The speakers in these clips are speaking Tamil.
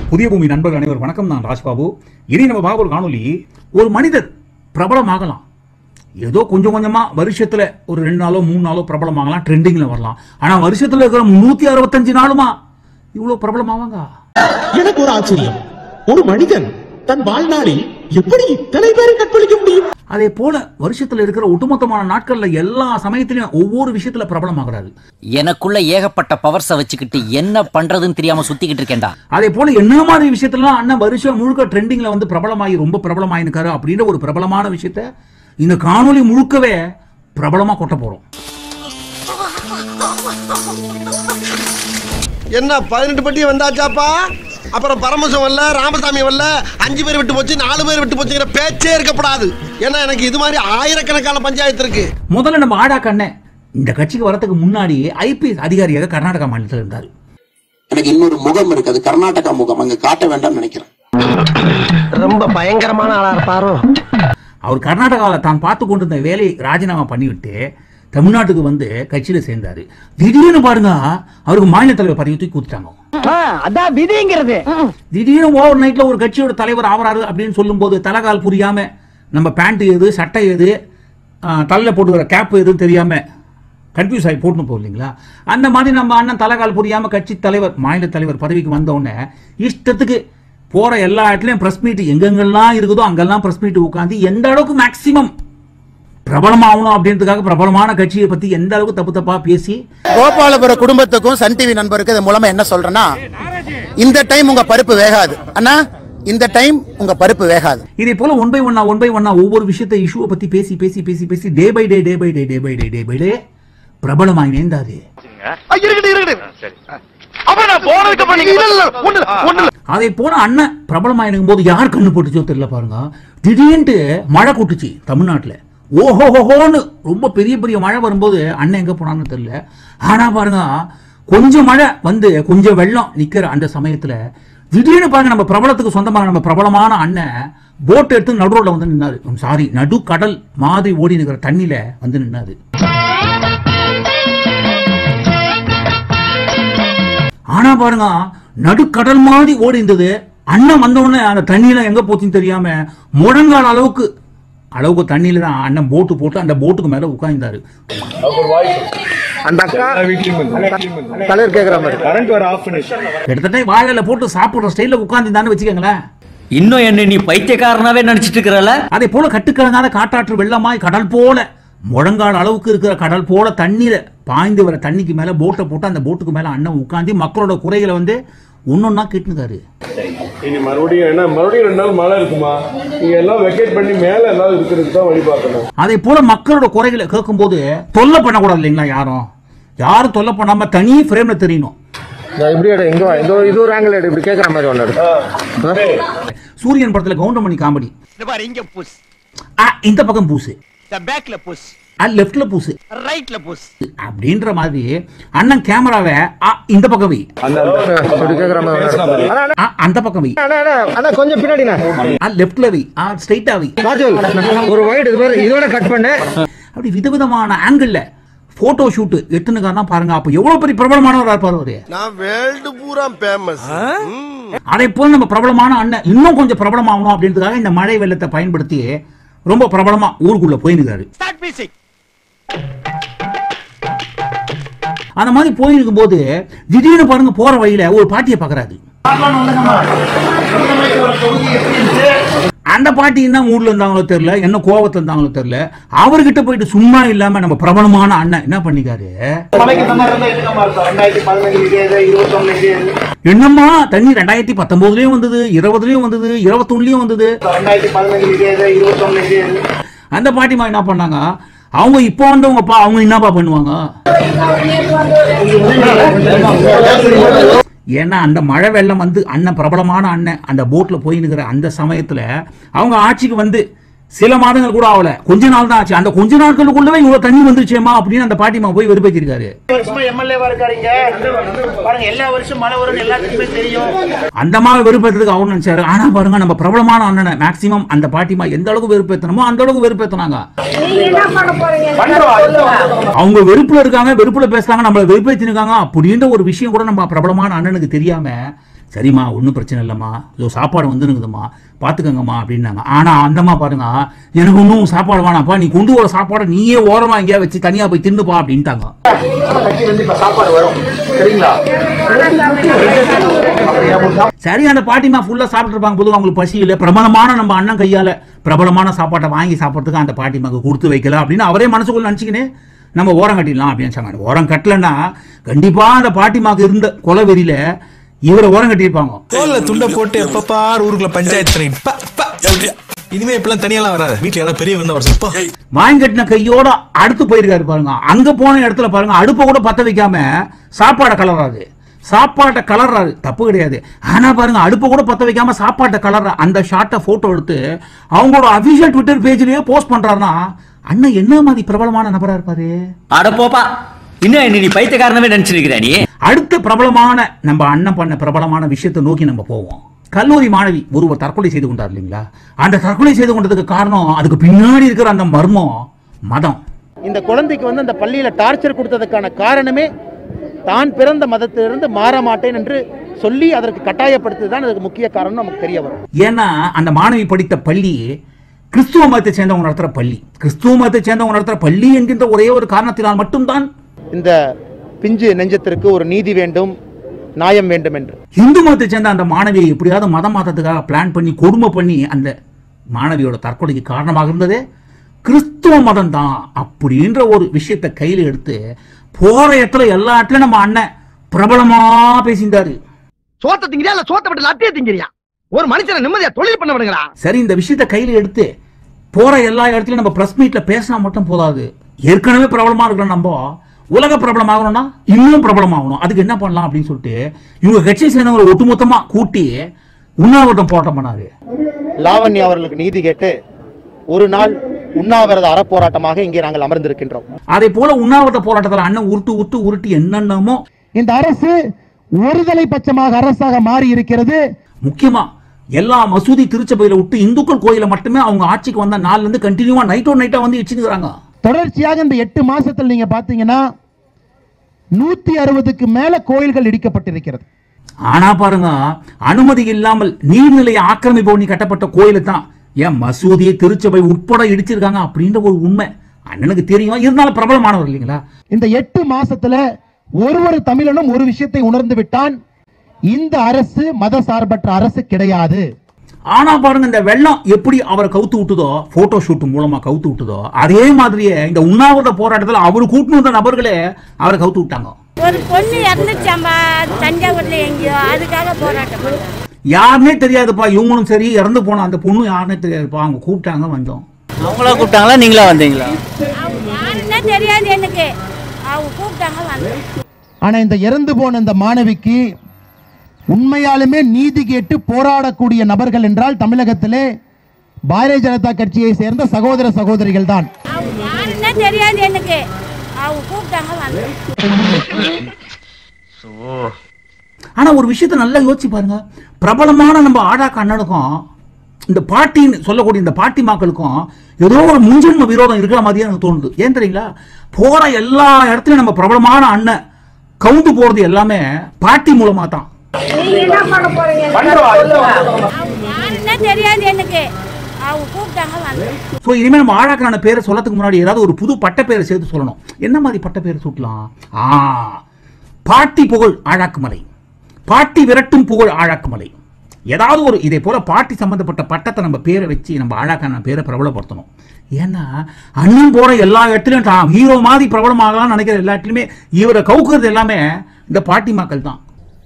புதிய பூமி நண்பர்கள் அனைவரும் வணக்கம் நான் ராஜ்பாபு இனி நம்ம பார்க்க ஒரு காணொலி ஒரு மனிதர் பிரபலமாகலாம் ஏதோ கொஞ்சம் கொஞ்சமா வருஷத்துல ஒரு ரெண்டு நாளோ மூணு நாளோ பிரபலமாகலாம் ட்ரெண்டிங்ல வரலாம் ஆனா வருஷத்துல இருக்கிற நூத்தி அறுபத்தஞ்சு நாளுமா இவ்வளவு பிரபலமாவாங்க எனக்கு ஒரு ஆச்சரியம் ஒரு மனிதன் தன் வாழ்நாளில் எப்படி இத்தனை பேரை கற்பழிக்க முடியும் அதே போல வருஷத்துல இருக்கிற ஒட்டுமொத்தமான நாட்கள்ல எல்லா சமயத்திலையும் ஒவ்வொரு விஷயத்துல பிரபலமாகிறாரு எனக்குள்ள ஏகப்பட்ட பவர்ஸ வச்சுக்கிட்டு என்ன பண்றதுன்னு தெரியாம சுத்திக்கிட்டு இருக்கேன்டா அதே போல என்ன மாதிரி விஷயத்துலாம் அண்ணன் வருஷம் முழுக்க ட்ரெண்டிங்ல வந்து பிரபலமாகி ரொம்ப பிரபலமாயிருக்காரு அப்படின்ற ஒரு பிரபலமான விஷயத்த இந்த காணொளி முழுக்கவே பிரபலமா கொட்ட போறோம் என்ன பதினெட்டு பட்டி வந்தாச்சாப்பா அப்புறம் பரமசம் வரல ராமசாமி வரல அஞ்சு பேர் விட்டு போச்சு நாலு பேர் விட்டு போச்சுங்கிற பேச்சே இருக்கப்படாது ஏன்னா எனக்கு இது மாதிரி ஆயிரக்கணக்கான பஞ்சாயத்து இருக்கு முதல்ல நம்ம ஆடா கண்ணன் இந்த கட்சிக்கு வரதுக்கு முன்னாடி ஐபிஎஸ் அதிகாரியாக கர்நாடகா மாநிலத்தில் இருந்தார் எனக்கு இன்னொரு முகம் இருக்கு அது கர்நாடகா முகம் அங்க காட்ட வேண்டாம்னு நினைக்கிறேன் ரொம்ப பயங்கரமான ஆளா இருப்பாரோ அவர் கர்நாடகாவில் தான் பார்த்து கொண்டிருந்த வேலையை ராஜினாமா பண்ணிவிட்டு தமிழ்நாட்டுக்கு வந்து கட்சியில் சேர்ந்தாரு திடீர்னு பாருங்க அவருக்கு மாநில தலைவர் பதவி தூக்கி கொடுத்துட்டாங்க அதான் விதிங்கிறது திடீர்னு ஓவர் நைட்ல ஒரு கட்சியோட தலைவர் ஆவறாரு அப்படின்னு சொல்லும்போது தலைகால் புரியாம நம்ம பேண்ட் எது சட்டை எது தலையில் போட்டுக்கிற கேப் எதுன்னு தெரியாம கன்ஃபியூஸ் ஆகி போட்டுன்னு போகும் இல்லைங்களா அந்த மாதிரி நம்ம அண்ணன் தலைகால் புரியாம கட்சி தலைவர் மாநில தலைவர் பதவிக்கு வந்த உடனே இஷ்டத்துக்கு போற எல்லா இடத்துலயும் பிரஸ் மீட் எங்கெங்கெல்லாம் இருக்குதோ அங்கெல்லாம் பிரஸ் மீட் உட்காந்து எந்த அளவுக்கு மேக்சிமம் பிரபலமாகணும் அப்படின்றதுக்காக பிரபலமான கட்சியை பத்தி எந்த அளவுக்கு தப்பு தப்பா பேசி கோபாலபுர குடும்பத்துக்கும் சன் டிவி நண்பருக்கு இது மூலமா என்ன சொல்றேன்னா இந்த டைம் உங்க பருப்பு வேகாது அண்ணா இந்த டைம் உங்க பருப்பு வேகாது இதே போல ஒன் பை ஒன்னா ஒன் பை ஒன்னா ஒவ்வொரு விஷயத்தை இஷ்யூவை பத்தி பேசி பேசி பேசி பேசி day by day day by day day by day day by day பிரபலமாய் நேர்ந்தாரு இருக்கட்டும் இருக்கட்டும் அப்புறம் நான் போனதுக்கு அப்புறம் நீங்க இல்ல இல்ல ஒண்ணு இல்ல, ஒண்ணு இல்ல. அதே போல அண்ணன் பிரபலமாயிருக்கும் போது யார் கண்ணு போட்டுச்சோ தெரியல பாருங்க திடீர்னு மழை கொட்டுச்சு தமிழ்நாட்டுல ஓஹோஹோன்னு ரொம்ப பெரிய பெரிய மழை வரும்போது அண்ணன் எங்க போனான்னு தெரியல ஆனா பாருங்க கொஞ்சம் மழை வந்து கொஞ்சம் வெள்ளம் நிக்கிற அந்த சமயத்துல திடீர்னு பாருங்க நம்ம பிரபலத்துக்கு சொந்தமான நம்ம பிரபலமான அண்ணன் போட் எடுத்து நடு ரோட்ல வந்து நின்னாரு சாரி நடு கடல் மாதிரி ஓடி நிக்கிற தண்ணியில வந்து நின்னாரு ஆனா பாருங்க நடுக்கடல் மாதிரி ஓடி இருந்தது அண்ணன் வந்த உடனே அந்த தண்ணியில எங்க போச்சுன்னு தெரியாம முழங்கால் அளவுக்கு அளவுக்கு தண்ணியில தான் அண்ணன் போட்டு போட்டு அந்த போட்டுக்கு மேல உட்கார்ந்தாரு அந்த அக்கா தலைவர் கேக்குற மாதிரி கிட்டத்தட்ட வாழையில போட்டு சாப்பிடுற ஸ்டைல உட்கார்ந்துருந்தான்னு வச்சுக்கோங்களேன் இன்னும் என்ன நீ பைத்தியக்காரனாவே நினைச்சிட்டு இருக்கிறல அதே போல கட்டுக்கிழங்காத காட்டாற்று வெள்ளமாய் கடல் போல முழங்கால் அளவுக்கு இருக்கிற கடல் போல தண்ணீர பாய்ந்து வர தண்ணிக்கு மேல போட்டை போட்டு அந்த போட்டுக்கு மேல அண்ணன் உட்காந்து மக்களோட குறைகளை வந்து ஒன்னொன்னா கேட்டுனுக்காரு இனி மறுபடியும் என்ன மறுபடியும் ரெண்டு நாள் மழை இருக்குமா நீங்க எல்லாம் வெக்கேட் பண்ணி மேல எல்லாம் இருக்கிறதுக்கு தான் வழி பார்க்கணும் அதே போல மக்களோட குறைகளை கேட்கும்போது தொல்லை பண்ணக்கூடாது இல்லைங்களா யாரும் யாரும் தொல்லை பண்ணாம தனி ஃப்ரேம்ல தெரியணும் நான் இப்படி எடு இங்க வா இந்த ஒரு- இது ஒரு ஆங்கிள் எடு இப்படி கேக்குற மாதிரி ஒண்ணு எடு சூரியன் படத்துல கவுண்டமணி காமெடி இந்த பாரு இங்க புஷ் ஆ, இந்த பக்கம் பூசு இந்த பேக்ல புஷ் ஆ, லெஃப்ட்ல பூசு ரைட்ல புஷ் அப்படின்ற மாதிரி அண்ணன் கேமராவை ஆ, இந்த பக்கம் வை இப்படி கேக்குற மாதிரி ஒண்ணு எடு. அண்ணா, ஆ, அந்த பக்கம் வை அண்ணா, அண்ணா, அண்ணா, கொஞ்சம் பின்னாடிண்ணா ஆ, லெஃப்ட்ல வை ஆ, ஸ்ட்ரைட்டா வை காஜல் ஒரு ஒயிட் இது மாதிரி இதோட கட் பண்ணு அப்படி விதவிதமான ஆங்கிள் போட்டோ ஷூட் எடுத்துனுக்காரனா பாருங்க அப்ப எவ்வளவு பெரிய பிரபலமானவரா இருப்பாரு அவரு நான் வேர்ல்டு பூரா ஃபேமஸ் அதே போல நம்ம பிரபலமான அண்ணன் இன்னும் கொஞ்சம் பிரபலமாகணும் அப்படின்றதுக்காக இந்த மழை வெள்ளத்தை பயன்படுத்தி ரொம்ப பிரபலமா ஊருக்குள்ள போயிருக்காரு ஸ்டார்ட் மியூசிக் அந்த மாதிரி போயிருக்கும் போது திடீர்னு பாருங்க போற வழியில ஒரு பாட்டியை பாக்குறாரு அந்த பாட்டி என்ன மூட்ல இருந்தாங்களோ தெரியல என்ன கோவத்துல இருந்தாங்களோ தெரியல அவர்கிட்ட போயிட்டு சும்மா இல்லாம நம்ம பிரபலமான அண்ணன் என்ன பண்ணிக்காரு என்னம்மா தண்ணி ரெண்டாயிரத்தி பத்தொன்பதுலயும் வந்தது இருபதுலயும் வந்தது இருபத்தொன்னுலயும் வந்தது அந்த பாட்டிமா என்ன பண்ணாங்க அவங்க இப்போ வந்தவங்கப்பா அவங்க என்னப்பா பண்ணுவாங்க ஏன்னா அந்த மழை வெள்ளம் வந்து அண்ணன் பிரபலமான அண்ணன் அந்த போட்ல போய் நிற்கிற அந்த சமயத்துல அவங்க ஆட்சிக்கு வந்து சில மாதங்கள் கூட ஆகல கொஞ்ச நாள் தான் ஆச்சு அந்த கொஞ்ச நாட்களுக்குள்ளவே இவ்வளவு தண்ணி வந்துருச்சேமா அப்படின்னு அந்த பாட்டிமா போய் வெறுப்பேற்றிருக்காரு வருஷமா எம்எல்ஏவா இருக்காருங்க பாருங்க எல்லா வருஷம் மழை வரும்னு எல்லாத்துக்குமே தெரியும் அந்த மாதிரி வெறுப்பேற்றதுக்கு அவர் நினைச்சாரு ஆனா பாருங்க நம்ம பிரபலமான அண்ணனை மேக்சிமம் அந்த பாட்டிமா எந்த அளவுக்கு வெறுப்பேத்தணுமோ அந்த அளவுக்கு வெறுப்பேத்தினாங்க அவங்க வெறுப்புல இருக்காங்க வெறுப்புல பேசுறாங்க நம்மள வெறுப்பேத்திருக்காங்க அப்படின்ற ஒரு விஷயம் கூட நம்ம பிரபலமான அண்ணனுக்கு தெரியாம சரிம்மா ஒன்றும் பிரச்சனை இல்லைம்மா இதோ சாப்பாடு வந்துருக்குதும்மா பார்த்துக்கங்கம்மா அப்படின்னாங்க ஆனால் அந்தம்மா பாருங்க எனக்கு ஒன்றும் சாப்பாடு வேணாம்ப்பா நீ கொண்டு வர சாப்பாடை நீயே ஓரமாக எங்கேயா வச்சு தனியாக போய் தின்னுப்பா அப்படின்ட்டாங்க சரி அந்த பாட்டிமா ஃபுல்லாக சாப்பிட்டுருப்பாங்க பொதுவாக அவங்களுக்கு பசி இல்லை பிரபலமான நம்ம அண்ணன் கையால் பிரபலமான சாப்பாட்டை வாங்கி சாப்பிட்றதுக்கு அந்த பாட்டிமாக்கு கொடுத்து வைக்கல அப்படின்னு அவரே மனசுக்குள்ள நினச்சிக்கினே நம்ம ஓரம் கட்டிடலாம் அப்படின்னு சொன்னாங்க ஓரம் கட்டலைன்னா கண்டிப்பாக அந்த பாட்டிமாக்கு இருந்த கொலை வெறியில இவரை ஓரம் கட்டியிருப்பாங்க தோல்ல துண்டை போட்டு எப்பப்பார் ஊருக்குள்ள பஞ்சாயத்து பண்ணி ப, ப, எப்படி? இனிமே இப்பெல்லாம் தனியெல்லாம் வராது வீட்டுல யாராவது பெரிய வந்தா வர இப்போ வாங்கி கட்டின கையோட அடுத்து போயிருக்காரு பாருங்க அங்க போன இடத்துல பாருங்க அடுப்பை கூட பத்த வைக்காம சாப்பாடை கலராது சாப்பாட்டை கலர்றாரு தப்பு கிடையாது ஆனா பாருங்க அடுப்பை கூட பத்த வைக்காம சாப்பாட்டை கலர்ற அந்த ஷார்ட்டை போட்டோ எடுத்து அவங்களோட அபிஷியல் ட்விட்டர் பேஜ்லயே போஸ்ட் பண்றாருன்னா அண்ணன் என்ன மாதிரி பிரபலமான நபரா இருப்பாரு அட போப்பா இன்னும் என்ன நீ பைத்தியக்காரனவே நினைச்சிருக்கிற நீ அடுத்த பிரபலமான நம்ம அண்ணன் பண்ண பிரபலமான விஷயத்தை நோக்கி நம்ம போவோம் கல்லூரி மாணவி ஒருவர் தற்கொலை செய்து கொண்டார் இல்லைங்களா அந்த தற்கொலை செய்து கொண்டதுக்கு காரணம் அதுக்கு பின்னாடி இருக்கிற அந்த மர்மம் மதம் இந்த குழந்தைக்கு வந்து அந்த பள்ளியில டார்ச்சர் கொடுத்ததுக்கான காரணமே தான் பிறந்த மதத்திலிருந்து மாற மாட்டேன் என்று சொல்லி அதற்கு கட்டாயப்படுத்துறது தான் அதுக்கு முக்கிய காரணம் நமக்கு தெரிய வரும் ஏன்னா அந்த மாணவி படித்த பள்ளி கிறிஸ்துவ மதத்தை சேர்ந்தவங்க நடத்துற பள்ளி கிறிஸ்துவ மதத்தை சேர்ந்தவங்க நடத்துற பள்ளி என்கின்ற ஒரே ஒரு காரணத்தினால் மட்டும்தான் இந்த பிஞ்சு நெஞ்சத்திற்கு ஒரு நீதி வேண்டும் நியாயம் வேண்டும் என்று இந்து மதத்தை சேர்ந்த அந்த மாணவியை எப்படியாவது மதம் மாற்றத்துக்காக பிளான் பண்ணி கொடுமை பண்ணி அந்த மாணவியோட தற்கொலைக்கு காரணமாக இருந்ததே கிறிஸ்துவ மதம் தான் அப்படின்ற ஒரு விஷயத்தை கையில் எடுத்து போற இடத்துல எல்லா இடத்துலயும் நம்ம அண்ணன் பிரபலமா பேசியிருந்தாரு சோத்த திங்கிறியா இல்ல சோத்த விட்டு லட்டிய திங்கிறியா ஒரு மனுஷனை நிம்மதியா தொழில் பண்ண விடுங்களா சரி இந்த விஷயத்தை கையில் எடுத்து போற எல்லா இடத்துலயும் நம்ம பிரஸ் மீட்ல பேசினா மட்டும் போதாது ஏற்கனவே பிரபலமா இருக்கிற நம்ம உலக பிரபலம் ஆகணும்னா இன்னும் பிரபலமாகணும் அதுக்கு என்ன பண்ணலாம் அப்படின்னு சொல்லிட்டு இவங்க கட்சியை சேர்ந்தவங்களை ஒட்டுமொத்தமா கூட்டி உண்ணாவிரதம் போராட்டம் பண்ணாரு லாவண்யா அவர்களுக்கு நீதி கேட்டு ஒரு நாள் உண்ணாவிரத அறப்போராட்டமாக இங்கே நாங்கள் அமர்ந்திருக்கின்றோம் அதே போல உண்ணாவிரத போராட்டத்தில் அண்ணன் உருட்டு உருட்டு உருட்டி என்னென்னமோ இந்த அரசு ஒருதலை பட்சமாக அரசாக மாறி இருக்கிறது முக்கியமா எல்லா மசூதி திருச்சபையில விட்டு இந்துக்கள் கோயில மட்டுமே அவங்க ஆட்சிக்கு வந்த நாள்ல இருந்து கண்டினியூவா நைட்டோ நைட்டா வந்து வச்சுக்கிறாங்க தொடர்ச்சியாக இந்த எட்டு மாசத்தில் நீங்க பாத்தீங்கன்னா நூத்தி அறுபதுக்கு மேல கோயில்கள் இடிக்கப்பட்டிருக்கிறது ஆனா பாருங்க அனுமதி இல்லாமல் நீர்நிலை ஆக்கிரமிப்பு பண்ணி கட்டப்பட்ட கோயிலு தான் ஏன் மசூதி திருச்சபை உட்பட இடிச்சிருக்காங்க அப்படின்ற ஒரு உண்மை அண்ணனுக்கு தெரியும் இருந்தாலும் பிரபலமானவர் இல்லைங்களா இந்த எட்டு மாசத்துல ஒரு ஒரு தமிழனும் ஒரு விஷயத்தை உணர்ந்து விட்டான் இந்த அரசு மத சார்பற்ற அரசு கிடையாது ஆனா பாருங்க இந்த வெள்ளம் எப்படி அவரை கவுத்து விட்டுதோ போட்டோ ஷூட் மூலமா கவுத்து விட்டுதோ அதே மாதிரியே இந்த உண்ணாவிரத போராட்டத்தில் அவர் கூட்டினு வந்த நபர்களே அவரை கவுத்து விட்டாங்க ஒரு பொண்ணு இறந்துச்சாம்பா தஞ்சாவூர்ல எங்கேயோ அதுக்காக போராட்டம் பண்ணோம். யாருன்னே தெரியாதுப்பா இவங்களும் சரி இறந்து போன அந்த பொண்ணு யாருன்னே தெரியாதுப்பா அவங்க கூப்பிட்டாங்க வந்தோம் அவங்களா கூப்பிட்டாங்களா நீங்களா வந்தீங்களா அவங்க யாருன்னே தெரியாது எனக்கு அவங்க கூப்பிட்டாங்க வந்தேன் ஆனா இந்த இறந்து போன இந்த மாணவிக்கு உண்மையாலுமே நீதி கேட்டு போராடக்கூடிய நபர்கள் என்றால் தமிழகத்திலே பாரதிய ஜனதா கட்சியை சேர்ந்த சகோதர சகோதரிகள் தான் அவங்க யாருன்னே தெரியாது எனக்கு அவங்க கூப்பிட்டாங்க வந்தேன் ஆனா ஒரு விஷயத்தை நல்லா யோசிச்சு பாருங்க பிரபலமான நம்ம ஆடாக்க அண்ணனுக்கும் இந்த பாட்டின்னு சொல்லக்கூடிய இந்த பாட்டி மக்களுக்கும் ஏதோ ஒரு முன்ஜென்ம விரோதம் இருக்கிற மாதிரியே எனக்கு தோணுது ஏன் தெரியுங்களா போற எல்லா இடத்துலயும் நம்ம பிரபலமான அண்ணன் கவுந்து போறது எல்லாமே பாட்டி மூலமா தான் அவங்க யாருன்னே தெரியாது எனக்கு அவங்க கூப்பிட்டாங்க வந்தேன் ஸோ இனிமேல் நம்ம ஆழாக்கான பேரை சொல்லத்துக்கு முன்னாடி ஏதாவது ஒரு புது பட்ட பேரை சேர்த்து சொல்லணும் என்ன மாதிரி பட்ட பேரை சூட்டலாம் ஆ பாட்டி புகழ் ஆழாக்குமலை பாட்டி விரட்டும் புகழ் ஆழாக்குமலை ஏதாவது ஒரு இதே போல பாட்டி சம்பந்தப்பட்ட பட்டத்தை நம்ம பேரை வச்சு நம்ம ஆழாக்கான பேரை பிரபலப்படுத்தணும் ஏன்னா அண்ணன் போற எல்லா இடத்துலையும் தான் ஹீரோ மாதிரி பிரபலமாகலாம் நினைக்கிற எல்லா இடத்துலையுமே இவரை கவுக்குறது எல்லாமே இந்த பாட்டி மக்கள் தான்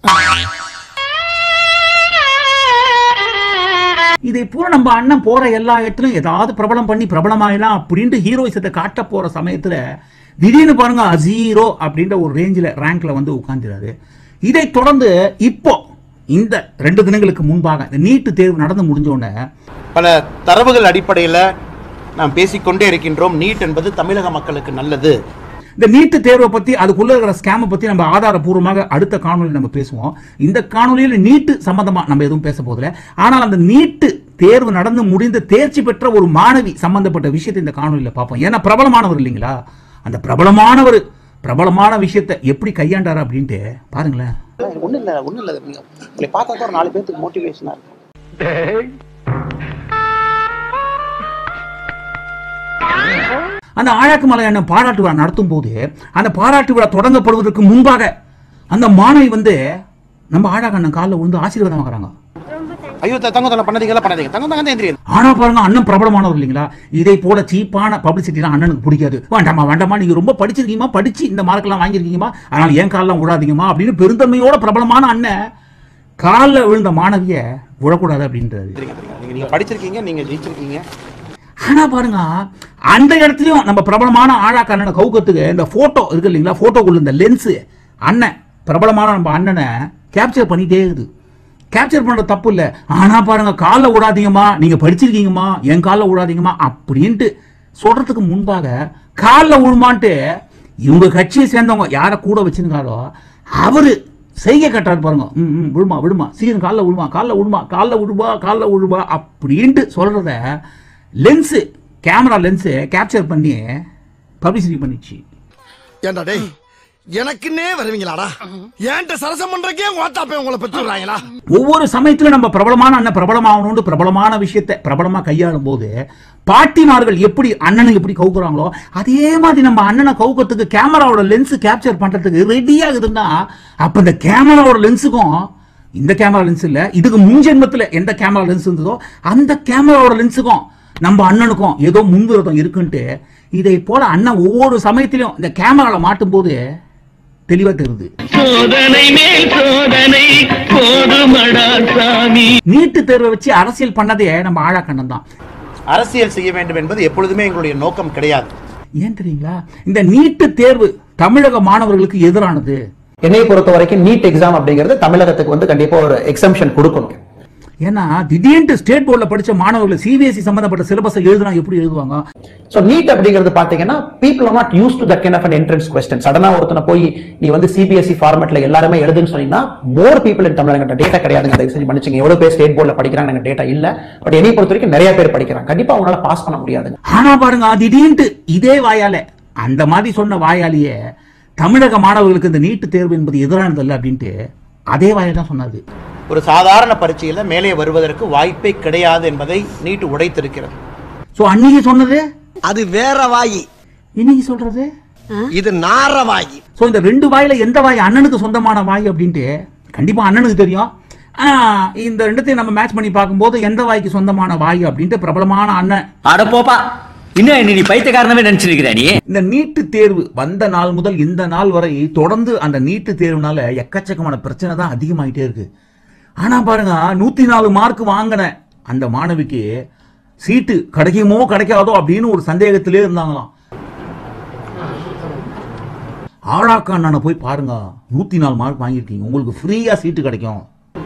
இதே போல நம்ம அண்ணன் போற எல்லா இடத்துலயும் ஏதாவது பிரபலம் பண்ணி பிரபலமாயிடலாம் அப்படின்ட்டு ஹீரோயிசத்தை காட்ட போற சமயத்துல திடீர்னு பாருங்க ஜீரோ அப்படின்ற ஒரு ரேஞ்சில் ரேங்க்ல வந்து உட்கார்ந்துறாரு இதை தொடர்ந்து இப்போ இந்த ரெண்டு தினங்களுக்கு முன்பாக இந்த நீட்டு தேர்வு நடந்து முடிஞ்ச உடனே பல தரவுகள் அடிப்படையில் நாம் பேசிக்கொண்டே இருக்கின்றோம் நீட் என்பது தமிழக மக்களுக்கு நல்லது இந்த நீட்டு தேர்வை பத்தி அதுக்குள்ள இருக்கிற ஸ்கேமை பத்தி நம்ம ஆதாரபூர்வமாக அடுத்த காணொலியில் நம்ம பேசுவோம் இந்த காணொலியில் நீட்டு சம்பந்தமா நம்ம எதுவும் பேச போதில்லை ஆனால் அந்த நீட்டு தேர்வு நடந்து முடிந்து தேர்ச்சி பெற்ற ஒரு மாணவி சம்பந்தப்பட்ட விஷயத்தை இந்த காணொலியில் பார்ப்போம் ஏன்னா பிரபலமானவர் இல்லைங்களா அந்த பிரபலமானவர் பிரபலமான விஷயத்தை எப்படி கையாண்டாரு அப்படின்ட்டு பாருங்களேன் ஒன்றும் இல்லை ஒன்றும் இல்லை நீங்க உங்களை பார்த்தா ஒரு நாலு பேர்த்துக்கு மோட்டிவேஷனாக இருக்கும் அந்த ஆழாக்கு மலை அண்ணன் பாராட்டு விழா நடத்தும் போது அந்த பாராட்டு விழா தொடங்கப்படுவதற்கு முன்பாக அந்த மாணவி வந்து நம்ம ஆழாக்கு அண்ணன் காலில் விழுந்து ஆசீர்வாதம் வாங்குறாங்க ஐயோ த- தங்கம் தலை பண்ணாதீங்களா பண்ணாதீங்க தங்கம் தங்கம் எந்திரிங்க ஆனா பாருங்க அண்ணன் பிரபலமானவர் இல்லைங்களா இதே போல சீப்பான பப்ளிசிட்டிலாம் அண்ணனுக்கு பிடிக்காது வேண்டாமா வேண்டாமா நீங்க ரொம்ப படிச்சிருக்கீங்கம்மா படிச்சு இந்த மார்க்கெல்லாம் வாங்கியிருக்கீங்கம்மா அதனால ஏன் காலெல்லாம் விடாதீங்கம்மா அப்படின்னு பெருந்தன்மையோட பிரபலமான அண்ணன் காலில் விழுந்த மாணவிய விழக்கூடாது அப்படின்றாரு நீங்க நீங்க படிச்சிருக்கீங்க நீங்க ஜெயிச்சிருக்கீங்க ஆனா பாருங்க அந்த இடத்துலயும் நம்ம பிரபலமான ஆழாக்க அண்ணனை கவுக்கத்துக்கு இந்த போட்டோ இருக்கு இல்லைங்களா போட்டோக்குள்ள இந்த லென்ஸ் அண்ணன் பிரபலமான நம்ம அண்ணனை கேப்சர் பண்ணிட்டே இருக்குது கேப்சர் பண்ற தப்பு இல்லை ஆனா பாருங்க காலில் விடாதீங்கம்மா நீங்க படிச்சிருக்கீங்கம்மா என் காலில் விடாதீங்கம்மா அப்படின்ட்டு சொல்றதுக்கு முன்பாக காலில் விழுமான்ட்டு இவங்க கட்சியை சேர்ந்தவங்க யாரை கூட வச்சிருக்காரோ அவரு செய்கை கட்டுறாரு பாருங்க ம் ம், விழுமா விழுமா சீக்கிரம் காலில் விழுமா காலில் விழுமா காலில் விழுவா காலில் விழுவா அப்படின்ட்டு சொல்றத லென்ஸு கேமரா லென்ஸு கேப்சர் பண்ணி பப்ளிசிட்டி பண்ணிச்சு ஏண்டா டேய் எனக்குன்னே வருவீங்களாடா ஏன்ட்ட சரசம் பண்றக்கே ஓட்டாப்பே உங்களை பெற்றுறாங்களா ஒவ்வொரு சமயத்திலும் நம்ம பிரபலமான அண்ணன் பிரபலமாகணும்னு பிரபலமான விஷயத்தை பிரபலமா கையாளும் போது பாட்டிமார்கள் எப்படி அண்ணனை எப்படி கவுக்குறாங்களோ அதே மாதிரி நம்ம அண்ணனை கவுக்கிறதுக்கு கேமராவோட லென்ஸ் கேப்சர் பண்றதுக்கு ரெடியாகுதுன்னா அப்ப இந்த கேமராவோட லென்ஸுக்கும் இந்த கேமரா லென்ஸ் இல்ல இதுக்கு முன் ஜென்மத்துல எந்த கேமரா லென்ஸ் இருந்ததோ அந்த கேமராவோட லென்ஸுக்கும் நம்ம அண்ணனுக்கும் ஏதோ முன்விரோதம் இருக்குன்ட்டு இதை போல அண்ணன் ஒவ்வொரு சமயத்திலும் இந்த கேமரால மாட்டும் போது தெளிவா தெரியுது சோதனை மேல் சோதனை போதுமடா சாமி நீட்டு தேர்வை வச்சு அரசியல் பண்ணதே நம்ம ஆழாக்கண்ணன் தான் அரசியல் செய்ய வேண்டும் என்பது எப்பொழுதுமே எங்களுடைய நோக்கம் கிடையாது ஏன் தெரியுங்களா இந்த நீட்டு தேர்வு தமிழக மாணவர்களுக்கு எதிரானது என்னை பொறுத்த வரைக்கும் நீட் எக்ஸாம் அப்படிங்கிறது தமிழகத்துக்கு வந்து கண்டிப்பா ஒரு எக்ஸம்ஷன் கொடுக்கணும் ஏன்னா திடீர்னு ஸ்டேட் போர்டில் படிச்ச மாணவர்கள் சிபிஎஸ்சி சம்பந்தப்பட்ட சிலபஸை எழுதுனா எப்படி எழுதுவாங்க சோ நீட் அப்படிங்கிறது பாத்தீங்கன்னா people are not use to that kind of an entrance question சடனா ஒருத்தனை போய் நீ வந்து சிபிஎஸ்சி ஃபார்மேட்ல எல்லாருமே எழுதுன்னு சொன்னீங்கன்னா மோர் பீப்புள் இன் தமிழ் எங்கிட்ட டேட்டா கிடையாதுங்க தயவு செஞ்சு மன்னிச்சுங்க எவ்வளவு பேர் ஸ்டேட் போர்டில் படிக்கிறாங்க எனக்கு டேட்டா இல்ல பட் என்னை பொறுத்த வரைக்கும் நிறைய பேர் படிக்கிறாங்க கண்டிப்பா அவங்களால பாஸ் பண்ண முடியாதுங்க ஆனா பாருங்க திடீர்னு இதே வாயால அந்த மாதிரி சொன்ன வாயாலேயே தமிழக மாணவர்களுக்கு இந்த நீட்டு தேர்வு என்பது எதிரானது அல்ல அப்படின்ட்டு அதே வாயை தான் சொன்னாரு ஒரு சாதாரண பரீட்சையில மேலே வருவதற்கு வாய்ப்பே கிடையாது என்பதை நீட்டு உடைத்திருக்கிறது சோ அன்னைக்கு சொன்னது அது வேற வாயி இன்னைக்கு சொல்றது இது நார வாயி சோ இந்த ரெண்டு வாயில எந்த வாய் அண்ணனுக்கு சொந்தமான வாய் அப்படின்ட்டு கண்டிப்பா அண்ணனுக்கு தெரியும் ஆனா, இந்த ரெண்டுத்தையும் நம்ம மேட்ச் பண்ணி பார்க்கும்போது எந்த வாய்க்கு சொந்தமான வாய் அப்படின்ட்டு பிரபலமான அண்ணன் அட போப்பா இன்னும் நீ பைத்தியக்காரனவே நினைச்சிருக்கிற நீ இந்த நீட்டு தேர்வு வந்த நாள் முதல் இந்த நாள் வரை தொடர்ந்து அந்த நீட்டு தேர்வுனால எக்கச்சக்கமான பிரச்சனை தான் அதிகமாயிட்டே இருக்கு ஆனா பாருங்க நூத்தி நாலு மார்க் வாங்கின அந்த மாணவிக்கு சீட்டு கிடைக்குமோ கிடைக்காதோ அப்படின்னு ஒரு சந்தேகத்திலே இருந்தாங்களாம் ஆழாக்கா அண்ணனை போய் பாருங்க நூத்தி நாலு மார்க் வாங்கியிருக்கீங்க உங்களுக்கு ஃப்ரீயா சீட்டு கிடைக்கும்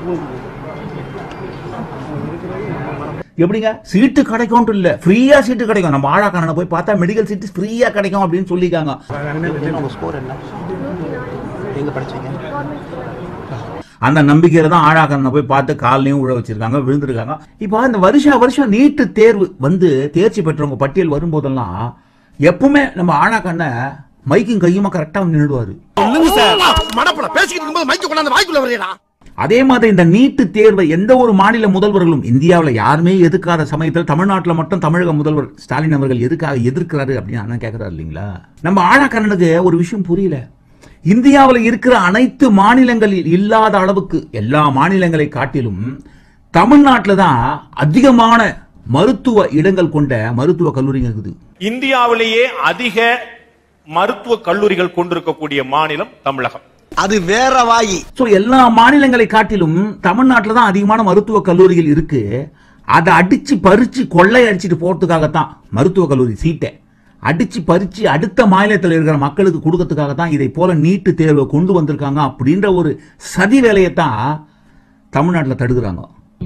எப்படிங்க சீட்டு கிடைக்கும்ட்டு இல்ல ஃப்ரீயா சீட்டு கிடைக்கும் நம்ம ஆழாக்கான போய் பார்த்தா மெடிக்கல் சீட்டு ஃப்ரீயா கிடைக்கும் அப்படின்னு சொல்லிருக்காங்க உங்க ஸ்கோர் என்ன எங்க படிச்சீங்க அந்த நம்பிக்கையில தான் ஆழாக்கண்ணனை போய் பார்த்து காலையும் உழ வச்சிருக்காங்க விழுந்திருக்காங்க இப்போ இந்த வருஷா வருஷம் நீட்டு தேர்வு வந்து தேர்ச்சி பெற்றவங்க பட்டியல் வரும்போதெல்லாம் எப்பவுமே நம்ம ஆழாக்கண்ண மைக்கும் கையுமா கரெக்டா நின்றுடுவாரு மடப்பட பேசிக்கிட்டு இருக்கும்போது மைக்கு கொண்டாந்து வாய்க்குள்ள வரையடா அதே மாதிரி இந்த நீட்டு தேர்வை எந்த ஒரு மாநில முதல்வர்களும் இந்தியாவில் யாருமே எதிர்க்காத சமயத்தில் தமிழ்நாட்டில் மட்டும் தமிழக முதல்வர் ஸ்டாலின் அவர்கள் எதுக்காக எதிர்க்கிறாரு அப்படின்னு அண்ணன் கேட்கிறாரு இல்லைங்களா நம்ம ஆழக்கண்ணனுக்கு ஒரு விஷயம் புரியல இந்தியாவில் இருக்கிற அனைத்து மாநிலங்களில் இல்லாத அளவுக்கு எல்லா மாநிலங்களை காட்டிலும் தமிழ்நாட்டில் தான் அதிகமான மருத்துவ இடங்கள் கொண்ட மருத்துவ கல்லூரிகள் இருக்குது இந்தியாவிலேயே அதிக மருத்துவ கல்லூரிகள் கொண்டிருக்கக்கூடிய மாநிலம் தமிழகம் அது வேற வாயி ஸோ எல்லா மாநிலங்களை காட்டிலும் தமிழ்நாட்டில் தான் அதிகமான மருத்துவ கல்லூரிகள் இருக்கு அதை அடிச்சு பறிச்சு கொள்ளை அடிச்சுட்டு போறதுக்காகத்தான் மருத்துவ கல்லூரி சீட்டை அடிச்சு பறிச்சு அடுத்த மாநிலத்தில் இருக்கிற மக்களுக்கு கொடுக்கறதுக்காக தான் இதை போல நீட்டு தேர்வை கொண்டு வந்திருக்காங்க அப்படின்ற ஒரு சதி வேலையை தான் தமிழ்நாட்டில் தடுக்கிறாங்க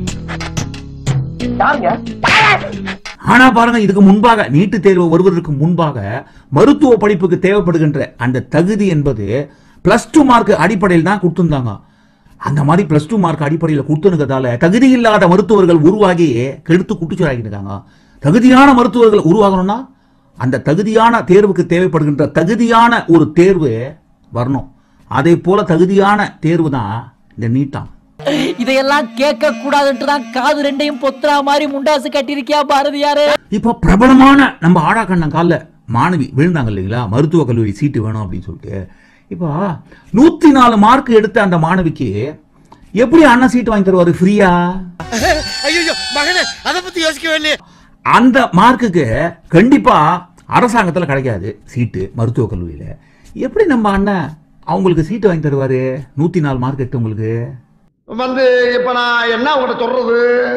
ஆனா பாருங்க இதுக்கு முன்பாக நீட்டு தேர்வு வருவதற்கு முன்பாக மருத்துவ படிப்புக்கு தேவைப்படுகின்ற அந்த தகுதி என்பது பிளஸ் டூ மார்க் அடிப்படையில் தான் கொடுத்துருந்தாங்க அந்த மாதிரி பிளஸ் டூ மார்க் அடிப்படையில் கொடுத்துருக்கிறதால தகுதி இல்லாத மருத்துவர்கள் உருவாகி கெடுத்து குட்டிச்சோராக்கிட்டு இருக்காங்க தகுதியான மருத்துவர்கள் உருவாகணும்னா அந்த தகுதியான தேர்வுக்கு தேவைப்படுகின்ற தகுதியான ஒரு தேர்வு வரணும் அதே போல தகுதியான தேர்வு தான் இந்த நீட்டாம் இதையெல்லாம் கேட்க கூடாதுன்ட்டு தான் காது ரெண்டையும் பொத்துறா மாதிரி முண்டாசு கட்டியிருக்கியா பாரதியாரு இப்போ பிரபலமான நம்ம ஆடாக்கண்ணன் காலில் மாணவி விழுந்தாங்க இல்லைங்களா மருத்துவக் கல்லூரி சீட்டு வேணும் அப்படின்னு சொல்லிட்டு இப்போ நூத்தி நாலு மார்க் எடுத்த அந்த மாணவிக்கு எப்படி அண்ணன் சீட்டு வாங்கி தருவாரு ஃப்ரீயா ஐயோ மகனே அதை பத்தி யோசிக்கவே இல்லையே அந்த மார்க்குக்கு கண்டிப்பா அரசாங்கத்துல கிடைக்காது சீட்டு மருத்துவக் கல்லூரியில எப்படி நம்ம அண்ணன் அவங்களுக்கு சீட்டு வாங்கி தருவாரு நூத்தி நாலு மார்க் எடுத்தவங்களுக்கு வந்து இப்ப நான் என்ன உங்கள்கிட்ட சொல்றது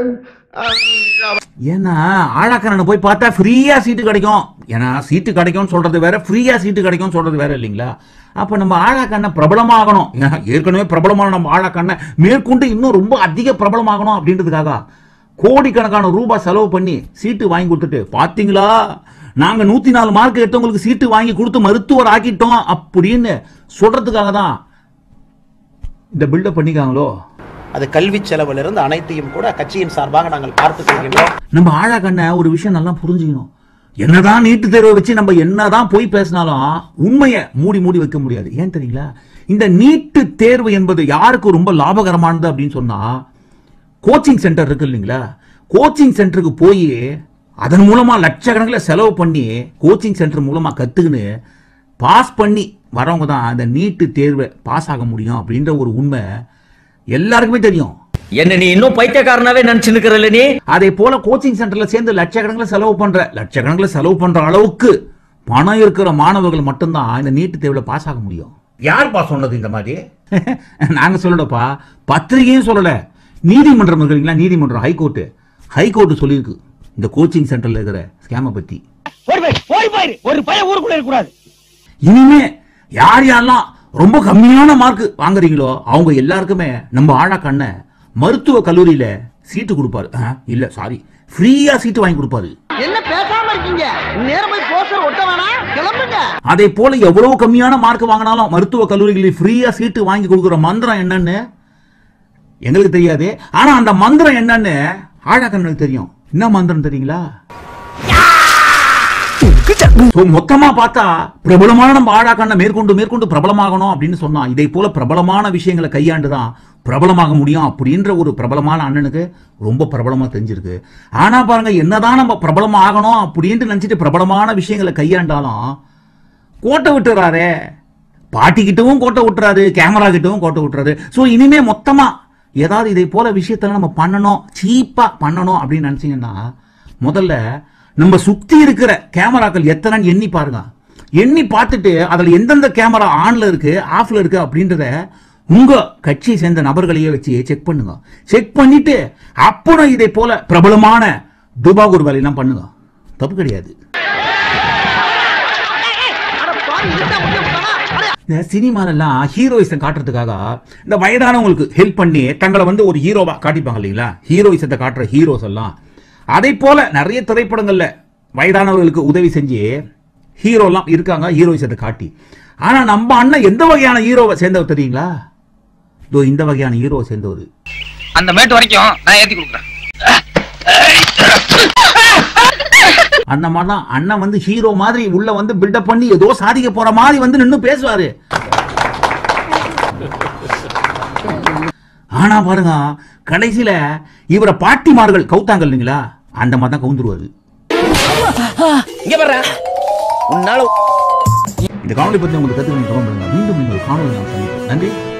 அஹ், ஏன்னா ஆழாக்கரனை போய் பார்த்தா ஃப்ரீயா சீட்டு கிடைக்கும் ஏன்னா சீட்டு கிடைக்கும்னு சொல்றது வேற ஃப்ரீயா சீட்டு கிடைக்கும்னு சொல்றது வேற இல்லைங்களா அப்ப நம்ம ஆழாக்கண்ணை பிரபலமாகணும் ஏன்னா, ஏற்கனவே பிரபலமான நம்ம ஆழாக்கண்ணை மேற்கொண்டு இன்னும் ரொம்ப அதிக பிரபலமாகணும் அப்படின்றதுக்காக கோடிக்கணக்கான ரூபாய் செலவு பண்ணி சீட்டு வாங்கி கொடுத்துட்டு பாத்தீங்களா நாங்க நூத்தி நாலு மார்க் எடுத்தவங்களுக்கு சீட்டு வாங்கி கொடுத்து மருத்துவர் ஆக்கிட்டோம் அப்படின்னு சொல்றதுக்காக தான் இந்த பில்டப் பண்ணிக்காங்களோ அது கல்வி செலவிலிருந்து அனைத்தையும் கூட கட்சியின் சார்பாக நாங்கள் பார்த்துக் கொள்கின்றோம் நம்ம ஆழாக்கண்ண ஒரு விஷயம் நல்லா புரிஞ்சுக்கணும் என்னதான் நீட்டு தேர்வை வச்சு நம்ம என்னதான் போய் பேசினாலும் உண்மையை மூடி மூடி வைக்க முடியாது ஏன் தெரியுங்களா இந்த நீட்டு தேர்வு என்பது யாருக்கு ரொம்ப லாபகரமானது அப்படின்னு சொன்னா கோச்சிங் சென்டர் இருக்கு இல்லைங்களா கோச்சிங் சென்டருக்கு போய் அதன் மூலமா லட்சக்கணக்கில் செலவு பண்ணி கோச்சிங் சென்டர் மூலமா கத்துக்கின்னு பாஸ் பண்ணி வரவங்க தான் அந்த நீட்டு தேர்வை பாஸ் ஆக முடியும் அப்படின்ற ஒரு உண்மை எல்லாருக்குமே தெரியும் என்ன நீ இன்னும் பைத்தியக்காரனாவே நினைச்சு நிக்கிறல்ல நீ அதே போல கோச்சிங் சென்டர்ல சேர்ந்து லட்சக்கணக்கில் செலவு பண்ற லட்சக்கணக்கில் செலவு பண்ற அளவுக்கு பணம் இருக்கிற மாணவர்கள் மட்டும்தான் இந்த நீட்டு தேர்வில் பாஸ் ஆக முடியும் யார்ப்பா சொன்னது இந்த மாதிரி நாங்க சொல்லலப்பா பத்திரிகையும் சொல்லல நீதிமன்றம் இருக்கு இல்லைங்களா நீதிமன்றம் ஹைகோர்ட்டு ஹைகோர்ட்டு சொல்லியிருக்கு இந்த கோச்சிங் சென்டர்ல இருக்கிற ஸ்கேமை பத்தி ஒரு பையன் ஊருக்குள்ள இருக்க கூடாது இனிமே யார் யாரெல்லாம் ரொம்ப கம்மியான மார்க் வாங்குறீங்களோ அவங்க எல்லாருக்குமே நம்ம ஆழக்கண்ண மருத்துவ கல்லூரியில சீட்டு கொடுப்பாரு ஆ, இல்ல சாரி ஃப்ரீயா சீட்டு வாங்கி கொடுப்பாரு என்ன பேசாம இருக்கீங்க நேரம் போய் போஸ்டர் ஒட்ட வேணாம் கிளம்புங்க அதே போல எவ்வளவு கம்மியான மார்க் வாங்கினாலும் மருத்துவ கல்லூரிகளில் ஃப்ரீயா சீட்டு வாங்கி கொடுக்குற மந்திரம் என்னன்னு எங்களுக்கு தெரியாது ஆனா அந்த மந்திரம் என்னன்னு ஆழாக்கண்ணுக்கு தெரியும் என்ன மந்திரம் தெரியுங்களா So, மொத்தமா பார்த்தா பிரபலமான நம்ம ஆழாக்கண்ண மேற்கொண்டு மேற்கொண்டு பிரபலமாகணும் அப்படின்னு சொன்னா இதே போல பிரபலமான விஷயங்களை கையாண்டு தான் பிரபலமாக முடியும் அப்படின்ற ஒரு பிரபலமான அண்ணனுக்கு ரொம்ப பிரபலமா தெரிஞ்சிருக்கு ஆனா பாருங்க என்னதான் நம்ம பிரபலம் ஆகணும் அப்படின்ட்டு நினைச்சிட்டு பிரபலமான விஷயங்களை கையாண்டாலும் கோட்டை விட்டுறாரே பாட்டிக்கிட்டவும் கோட்டை விட்டுறாரு கேமரா கிட்டவும் கோட்டை விட்டுறாரு ஸோ இனிமே மொத்தமா ஏதாவது இதை போல விஷயத்தெல்லாம் நம்ம பண்ணணும் சீப்பா பண்ணணும் அப்படின்னு நினைச்சீங்கன்னா முதல்ல நம்ம சுத்தி இருக்கிற கேமராக்கள் எத்தனைன்னு எண்ணி பாருங்க எண்ணி பார்த்துட்டு அதுல எந்தெந்த கேமரா ஆன்ல இருக்கு ஆஃப்ல இருக்கு அப்படின்றத உங்க கட்சியை சேர்ந்த நபர்களையே வச்சு செக் பண்ணுங்க செக் பண்ணிட்டு அப்புறம் இதை போல பிரபலமான துபாகூர் வேலையெல்லாம் பண்ணுங்க தப்பு கிடையாது இந்த சினிமாலெல்லாம் ஹீரோயிசம் காட்டுறதுக்காக இந்த வயதானவங்களுக்கு ஹெல்ப் பண்ணி தங்களை வந்து ஒரு ஹீரோவா காட்டிப்பாங்க இல்லைங்களா ஹீரோயிசத்தை காட்டுற ஹீரோஸ் எல்லாம் அதே போல நிறைய திரைப்படங்கள்ல வயதானவர்களுக்கு உதவி செஞ்சு ஹீரோலாம் இருக்காங்க ஹீரோயிசத்தை காட்டி ஆனா நம்ம அண்ணன் எந்த வகையான ஹீரோவை சேர்ந்தவர் தெரியுங்களா இதோ இந்த வகையான ஹீரோவை சேர்ந்தவர் அந்த மேட்டு வரைக்கும் நான் ஏத்தி கொடுக்குறேன் அந்த மாதிரி தான் அண்ணன் வந்து ஹீரோ மாதிரி உள்ள வந்து பில்டப் பண்ணி ஏதோ சாதிக்க போற மாதிரி வந்து நின்னு பேசுவாரு ஆனா பாருங்க கடைசியில இவரை பாட்டிமார்கள் கவுத்தாங்க இல்லைங்களா அந்த மாதிரி தான் கவுந்துருவாரு இங்க வர்ற உன்னால இந்த காணொலி பத்தி உங்களுக்கு கருத்து கமெண்ட் பண்ணுங்க மீண்டும் நீங்கள் காணொலி நான் சந்திப்போம் நன்றி